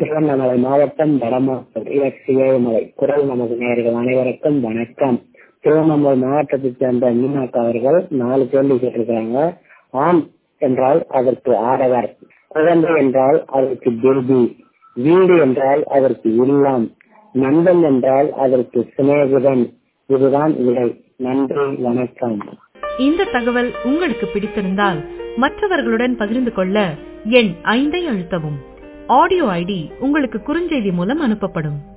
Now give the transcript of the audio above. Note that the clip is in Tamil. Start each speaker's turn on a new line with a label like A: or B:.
A: திருவண்ணாமலை மாவட்டம் வடமாத்தூர் எஸ் ஏழுமலை குரல் நமது நேயர்கள் அனைவருக்கும் வணக்கம் திருவண்ணாமலை மாவட்டத்தைச் சேர்ந்த மீனாக்கா அவர்கள் நாலு கேள்வி கேட்டிருக்காங்க ஆம் என்றால் அதற்கு ஆடவர் குழந்தை என்றால் அதற்கு பேபி வீடு என்றால் அதற்கு இல்லம் நண்பன் என்றால் அதற்கு சிநேகிதன் இதுதான் விடை நன்றி வணக்கம்
B: இந்த தகவல் உங்களுக்கு பிடித்திருந்தால் மற்றவர்களுடன் பகிர்ந்து கொள்ள எண் ஐந்தை அழுத்தவும் ஆடியோ ஐடி உங்களுக்கு குறுஞ்செய்தி மூலம் அனுப்பப்படும்